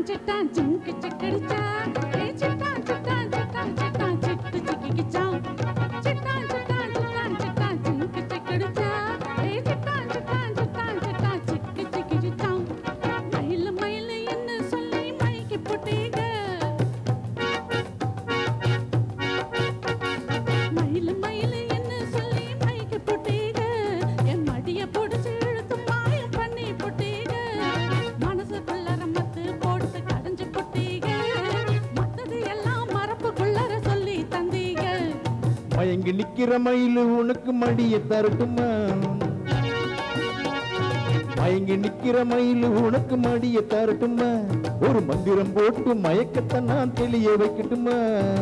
சிட்டான் சிங்கு சிக்கடிச்சா ஏ சிட்டான் சிட்டான் சிட்டான் சிட்டான் சிட்டு சிக்கிக்கிச்சா சிட்டான் சிட்டான் சிட்டான் சிட்டான் சிங்கு சிக்கடிச்சா ஏ சிட்டான் சிட்டான் சிட்டான் சிட்டான் சிக்கு சிக்கிக்கிச்சா மயிலு மயிலு என்ன சொல்லி மயக்கி போட்டீங்க மயிலு மயிலு என்ன சொல்லி மயக்கி போட்டீங்க என் மடிய புடிச்சு இழுத்து மாயம் பண்ணி போட்டீங்க மனசுக்குள்ளர மத்து போட்டு கடைஞ்சு போட்டீங்க மத்தது எல்லாம் மரப்புக்குள்ளர சொல்லி தந்தீங்க மயங்கி நிக்கிற மயிலு உனக்கு மடிய தரட்டுமா மயங்கி நிக்கிற மயிலு உனக்கு மடிய தரட்டுமா ஒரு மந்திரம் போட்டு மயக்கத்தை நான் தெளிய வைக்கட்டுமா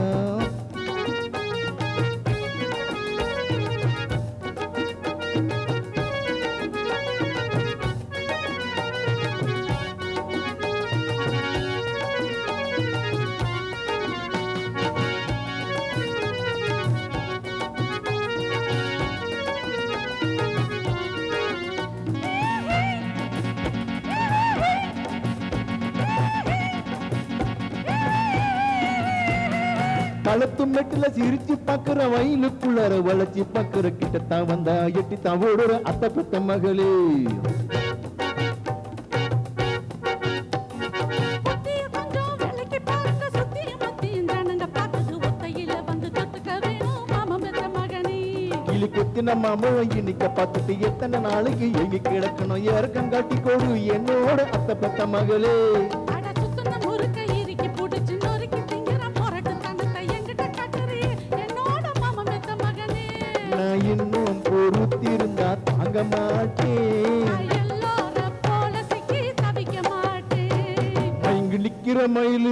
களத்து மெட்டுல சிரிச்சு பாக்குற வயலுக்குள்ளார வளைச்சு பாக்குற கிட்டத்தான் வந்தா எட்டி தான் ஓடுற அத்த பெத்த மகளே புத்திய கொஞ்சம் விலைக்கு பார்க்க சுத்தியும் மத்தியும் ஜனங்க பார்க்குது ஒத்தையில வந்து தொட்டுக்க வேணும் மாமன் பெத்த மகனே கிளி கொத்தின மாமழம் இன்னைக்க பார்த்துட்டு எத்தனை நாளைக்கு எங்கி கிடக்கணும் இறக்கம் காட்டி கொடு என்னோட அத்த பெத்த மகளே அட சுத்துன முறுக்க இறுக்கி புடிச்சு நொறுக்கி திங்கிற முரட்டு தனத்தை என்கிட்ட காட்டுறியே என்னோட மாமன் பெத்த மகனே நான் இன்னும் பொறுத்திருந்தா தாங்க மாட்டேன் நான் எல்லார போல சிக்கி தவிக்க மாட்டேன் மயங்கு நிக்கிற மயிலு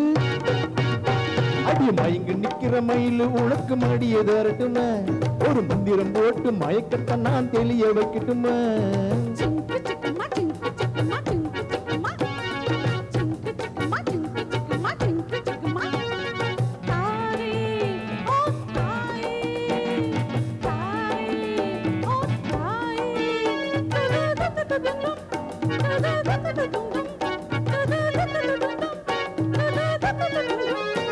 அடி மயங்கு நிக்கிற மயிலு உனக்கு மடிய தரட்டுமா ஒரு மந்திரம் போட்டு மயக்கத்தை நான் தெளிய வைக்கட்டுமா சிங்கு சிக்குமா சிங்கு சிக்குமா சிங்கு சிக்குமா சிங்கு சிக்குமா சிங்கு சிக்குமா சிங்கு சிக்குமா தாரே ஓ தாயே தாரே ஓ தாயே தததததததும் ததததததும் ததததததும் ததததததும்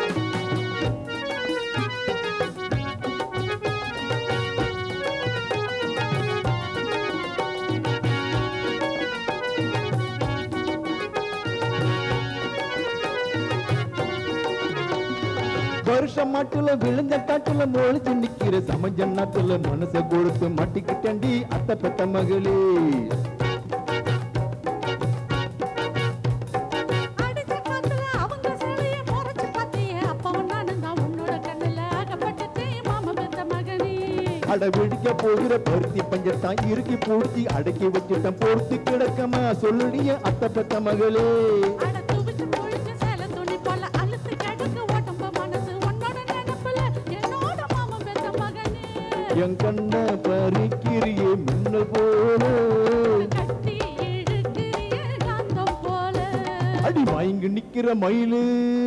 வருஷ மாட்டுல விழுந்த காட்டுல மொழிச்சு நிக்கிற சமஞ்ச நாட்டுல மனச கொடுத்து மாட்டிக்கிட்டண்டி அத்த பெத்த மகளே அடிச்ச காத்துல அவங்க சிலைய முறைச்சு பார்த்தியே அப்பவும் நானும் தான் உன்னோட கண்ணுல அகப்பட்டுட்டேன் மாமன் பெத்த மகனே அட வெடிக்க போகிற பருத்தி பஞ்சத்தான் இறுக்கி பூர்த்தி அடக்கி வச்சுட்டேன் பொறுத்து கிடக்கமா சொல்லுடிய அத்த பெத்த மகளே அட துவிச்சு பொழிச்சு சேல துணி போல அழுத்து கிடக்கு உடம்பு மனசு உன்னோட நினைப்புல என்னோட மாமன் பெத்த மகனே என் கண்ண பறிக்கிறியே மின்னல் போல கட்டி இழுக்கிறிய காந்தம் போல அடி வாங்கி நிக்கிற மயிலு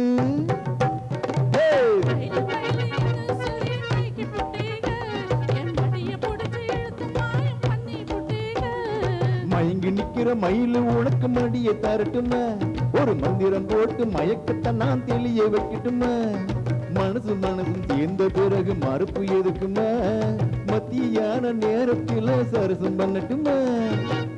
ஏய்! மயிலு மயிலு என்ன சொல்லி மயக்கி புட்டீங்க என் மடிய புடிச்சு இழுத்து மாயம் பண்ணி புட்டீங்க மயங்கி நிக்கிற மயிலு உனக்கு மடிய தரட்டுமா ஒரு மந்திரம் போட்டு மயக்கத்தை நான் தெளிய வைக்கட்டுமா மனசு மனசும் சேர்ந்த பிறகு மறுப்பு எதுக்குமா மத்தியான நேரத்துல சரசம் பண்ணட்டுமா